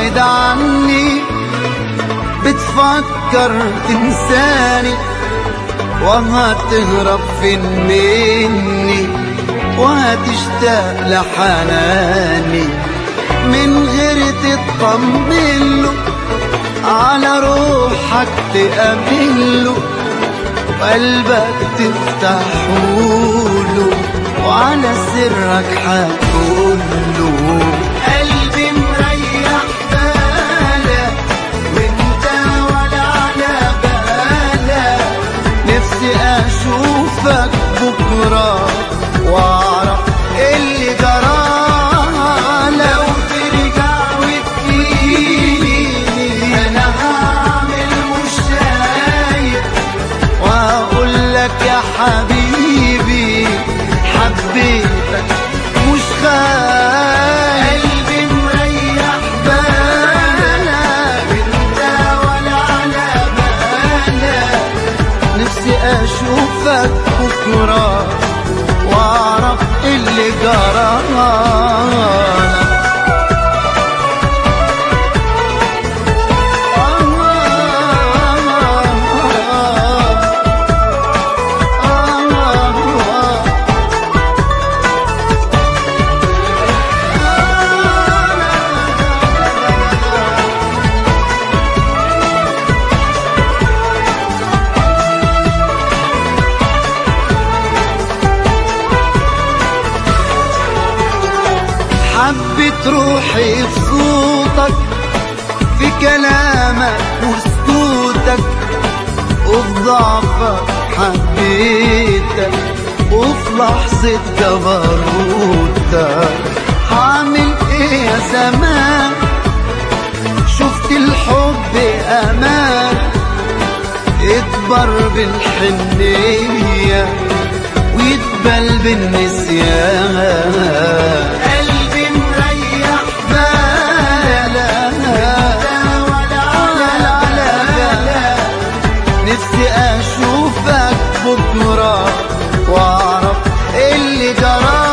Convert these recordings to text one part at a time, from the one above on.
بعيد عني بتفكر تنساني وهتهرب فين مني وهتشتاق لحناني من غير تطمن له على روحك تأمله قلبك تفتحوله وعلى سرك هتقوله قلبي مريح بالك وانت ولا على بالك نفسي اشوفك بكره واعرف اللي جرى لو ترجع وتجيلي انا هعمل مش شايف واقول لك يا حبيبي حبيتك مش خايف قلبي مريح بالك انت ولا على بالك نفسي اشوفك بكره واعرف اللي جرى حبت روحي في صوتك في كلامك وسكوتك وفي ضعفك حبيتك وفي لحظة جبروتك هعمل ايه يا زمان شفت الحب امان يكبر بالحنية ويتبل بالنسيان قلبي مريح بالك ولا على بالك نفسي اشوفك بكره واعرف اللي جرى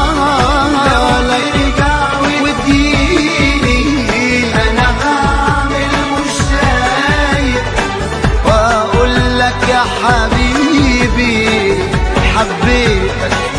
انا هعمل مش شايف واقول لك يا حبيبي حبيتك